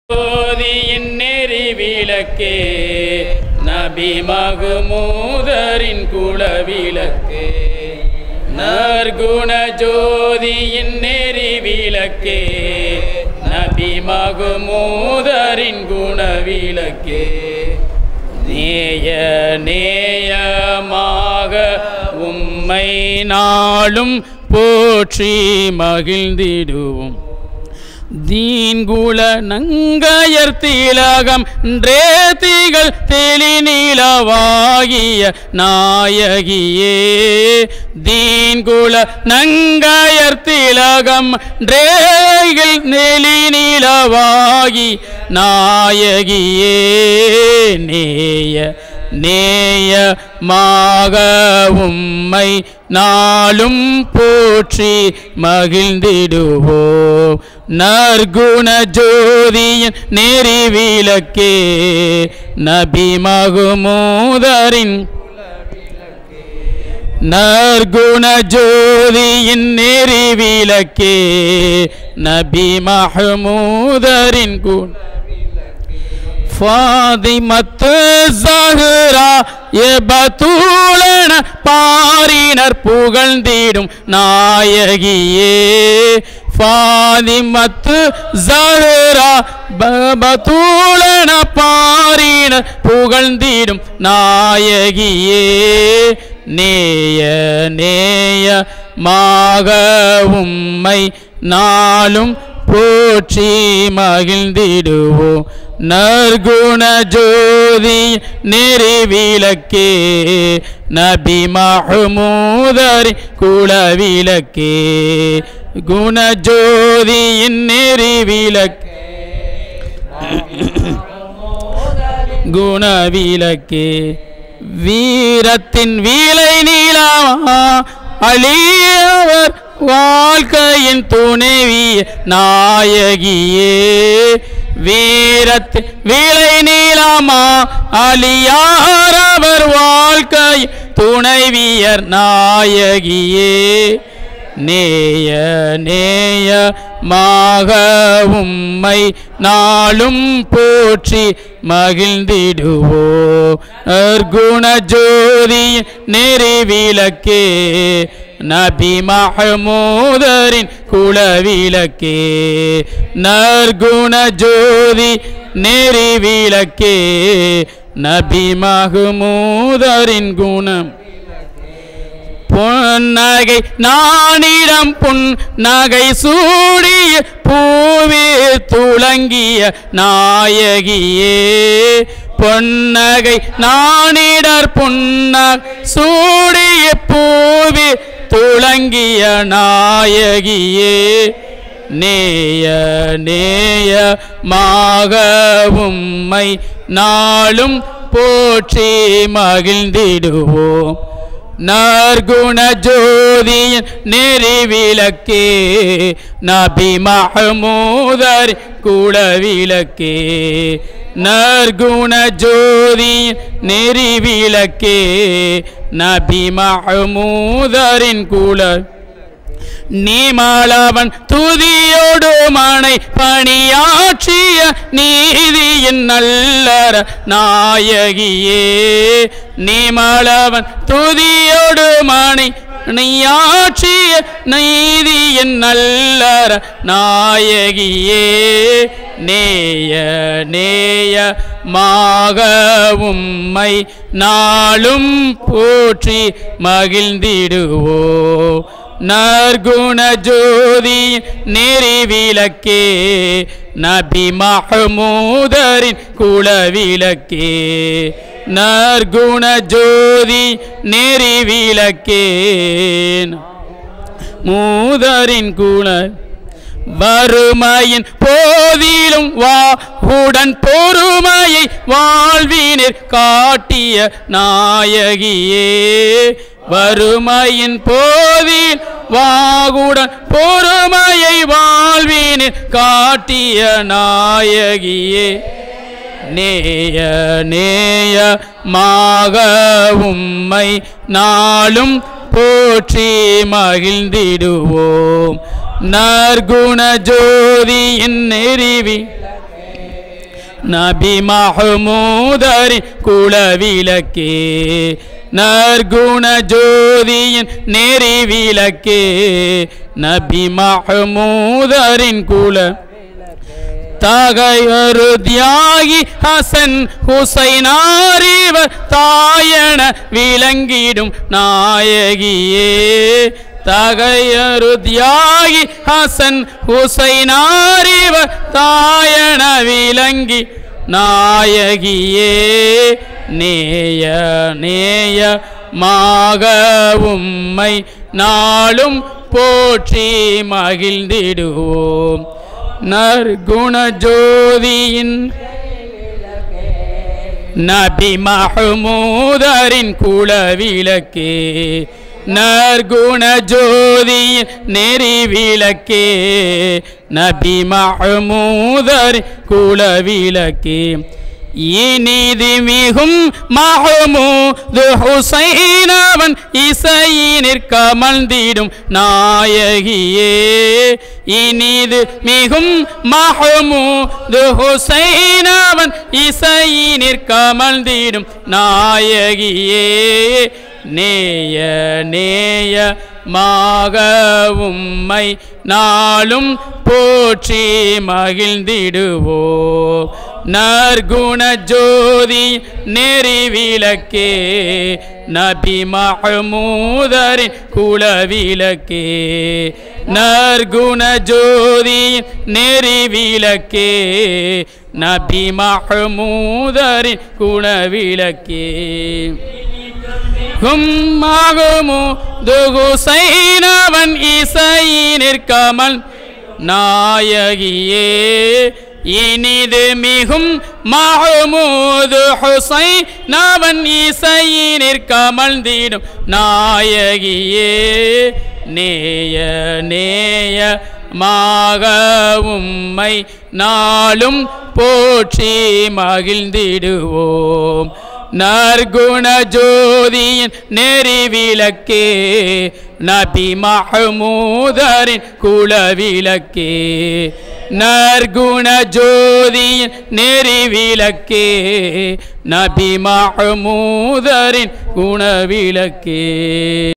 ஜோதியின் நெறி விளக்கே நபி மகுமூதரின் குலவிளக்கே நற்குண ஜோதியின் நெறி விளக்கே நபி மகுமூதரின் குணவிளக்கே நேய நேயமாக உம்மை நாளும் போற்றி மகிழ்ந்திடுவோம் தீன்குல நங்கையர் திலகம் திகள் தெளிநிலவாகிய நாயகியே தீன்குல நங்கையர் திலகம் ரேகில் நெளிநிலவாகி நாயகியே நேய நேயமாக உம்மை நாளும் போற்றி மகிழ்ந்திடுவோம் நற்குண ஜோதியின் நெறி விளக்கே நபி மகுமூதரின் நற்குண ஜோதியின் நெறி விளக்கே நபி மஹமூதரின் குண ஃபாதிமத்து ஜஹ்ரா எபதூளன பாரினர் புகழ்ந்திடும் நாயகியே ஃபாதிமத்து ஜஹ்ரா பபதூளன பாரினர் புகழ்ந்திடும் நாயகியே நேய நேய மாக உம்மை நாளும் போற்றி மகிழ்ந்திடுவோம் நற்குண ஜோதி நெறி விளக்கே நபி மஹமூதரி குலவிளக்கே குண ஜோதியின் நெறி விளக்கே குணவிளக்கே வீரத்தின் வீலை நீளமா அழியவர் வாழ்க்கையின் துணைவிய நாயகியே வீரத்து விளை நீளமா அழியாரவர் வாழ்க்கை துணைவியர் நாயகியே நேய நேய மாக உம்மை நாளும் போற்றி மகிழ்ந்திடுவோ அர்குண ஜோதி நெறி விளக்கே நபி மஹமூதரின் குலவிளக்கே நற்குண ஜோதி நெறி விளக்கே நபி மஹமூதரின் குணம் பொன்னகை நானிடம் புன் நகை சூடிய பூவே துளங்கிய நாயகியே பொன்னகை நானிடர் புன்னக் சூடிய பூவே துளங்கிய நாயகியே நேய நேய மாக உம்மை நாளும் போற்றி மகிழ்ந்திடுவோம் நற்குண ஜோதியின் நெறி விளக்கே நபி மஹமூதர் குலவிளக்கே நற்குண ஜோதியின் நெறி விளக்கே நபி மஹமூதரின் குல நீமாளவன் துதியோடு மனை பணியாற்றிய நீதியின் நல்லற நாயகியே நீமாளவன் துதியோடு மனை நீயாற்றிய நீதியின் நல்லற நாயகியே நேய நேய மாக உம்மை நாளும் போற்றி மகிழ்ந்திடுவோ நற்குண ஜோதி நெறி விளக்கே நபி மஹமூதரின் குலவிளக்கே நற்குண ஜோதி நெறி விளக்கே மூதரின் குல வறுமையின் போதிலும் வா உடன் பொறுமையை வாழ்வினிற் காட்டிய நாயகியே வறுமையின் போதில் வாகுடன் பொறுமையை வாழ்வினில் காட்டிய நாயகியே நேய நேய மாக உம்மை நாளும் போற்றி மகிழ்ந்திடுவோம் நற்குண ஜோதியின் நெறிவி நபி மஹமூதரின் குலவிளக்கே நற்குண ஜோதியின் நெறி விளக்கே நபி மஹமூதரின் குல தகையொரு தியாகி ஹசன் ஹுசைனாரிவர் தாயன விளங்கிடும் நாயகியே தகையொரு தியாகி ஹசன் ஹுசைனாரிவர் தாயன விளங்கி நாயகியே நேய நேய மாக உம்மை நாளும் போற்றி மகிழ்ந்திடுவோம் நற்குண ஜோதியின் நபி மஹமூதரின் குலவிளக்கே நற்குண ஜோதியின் நெறி விளக்கே நபி மஹமூதரின் குலவிளக்கே இனிது மிகும் மஹமூது ஹுசைனவன் இசையினிற் கமழ்ந்திடும் நாயகியே இனிது மிகும் மஹமூது ஹுசைனவன் இசையினிற் கமழ்ந்திடும் நாயகியே நேய நேய மாக உம்மை நாளும் போற்றி மகிழ்ந்திடுவோம் நற்குண ஜோதி நெறி விளக்கே நபி மஹமூதரின் குலவிளக்கே நற்குண ஜோதி நெறி விளக்கே நபி மஹமூதரின் குலவிளக்கே ஹும்மாகுமு துகுசைனவன் இசையினிற்கமல் நாயகியே இனிது மிகும் மஹமூது ஹுசை நவன் இசையினிற் கமழ்ந்திடும் நாயகியே நேய நேய மாக உம்மை நாளும் போற்றி மகிழ்ந்திடுவோம் நற்குண ஜோதியின் நெறி விளக்கே நபி மஹமூதரின் குலவிளக்கே நற்குண ஜோதியின் நெறி விளக்கே நபி மஹமூதரின் குணவிளக்கே